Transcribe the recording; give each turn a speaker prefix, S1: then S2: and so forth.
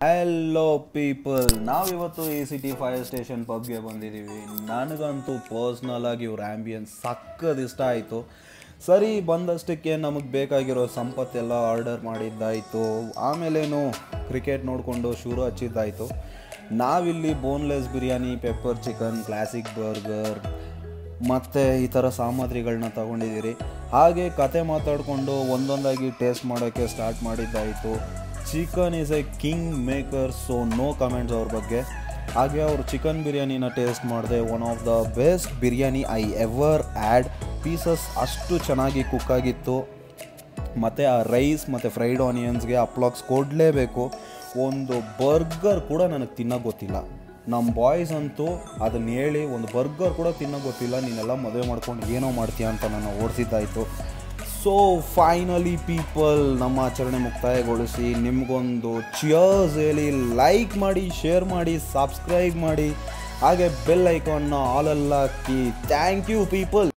S1: hello people ನಾವಿವತ್ತು ಈ city fire station ಪಬ್ಗೆ ಬಂದಿದ್ದೀವಿ ನನಗಂತೂ ಪರ್ಸ್ನಲ್ ಆಗಿ ಇವ್ರ ಆ್ಯಂಬಿಯನ್ಸ್ ಸಕ್ಕದ ಇಷ್ಟ ಆಯಿತು ಸರಿ ಬಂದಷ್ಟಕ್ಕೆ ನಮಗೆ ಬೇಕಾಗಿರೋ ಸಂಪತ್ತೆಲ್ಲ ಆರ್ಡರ್ ಮಾಡಿದ್ದಾಯಿತು ಆಮೇಲೇನು ಕ್ರಿಕೆಟ್ ನೋಡಿಕೊಂಡು ಶುರು ಹಚ್ಚಿದ್ದಾಯಿತು ನಾವಿಲ್ಲಿ boneless biryani pepper chicken classic burger ಮತ್ತು ಈ ಥರ ಸಾಮಗ್ರಿಗಳನ್ನ ತಗೊಂಡಿದ್ದೀರಿ ಹಾಗೆ ಕತೆ ಮಾತಾಡಿಕೊಂಡು ಒಂದೊಂದಾಗಿ ಟೇಸ್ಟ್ ಮಾಡೋಕ್ಕೆ ಸ್ಟಾರ್ಟ್ ಮಾಡಿದ್ದಾಯಿತು chicken is a king maker so no comments ಅವ್ರ ಬಗ್ಗೆ ಹಾಗೆ ಅವರು ಚಿಕನ್ ಬಿರಿಯಾನಿನ ಟೇಸ್ಟ್ ಮಾಡಿದೆ one of the best biryani I ever had pieces ಅಷ್ಟು ಚೆನ್ನಾಗಿ ಕುಕ್ ಆಗಿತ್ತು ಮತ್ತು ಆ ರೈಸ್ ಮತ್ತು ಫ್ರೈಡ್ ಆನಿಯನ್ಸ್ಗೆ ಅಪ್ಲಾಕ್ಸ್ ಕೊಡಲೇಬೇಕು ಒಂದು ಬರ್ಗರ್ ಕೂಡ ನನಗೆ ತಿನ್ನೋಕೆ ಗೊತ್ತಿಲ್ಲ ನಮ್ಮ ಬಾಯ್ಸ್ ಅಂತೂ ಅದನ್ನ ಹೇಳಿ ಒಂದು ಬರ್ಗರ್ ಕೂಡ ತಿನ್ನೋಕೆ ಗೊತ್ತಿಲ್ಲ ನೀನೆಲ್ಲ ಮದುವೆ ಮಾಡ್ಕೊಂಡು ಏನೋ ಮಾಡ್ತೀಯ ಅಂತ ನಾನು ಓಡಿಸಿದ್ದಾಯಿತು ಸೊ ಫೈನಲಿ ಪೀಪಲ್ ನಮ್ಮ ಆಚರಣೆ ಮುಕ್ತಾಯಗೊಳಿಸಿ ನಿಮಗೊಂದು ಚಿಯರ್ಸ್ ಹೇಳಿ ಲೈಕ್ ಮಾಡಿ ಶೇರ್ ಮಾಡಿ ಸಬ್ಸ್ಕ್ರೈಬ್ ಮಾಡಿ ಹಾಗೆ ಬೆಲ್ ಐಕಾನ್ನ ಆಲೆಲ್ಲ ಹಾಕಿ ಥ್ಯಾಂಕ್ ಯು ಪೀಪಲ್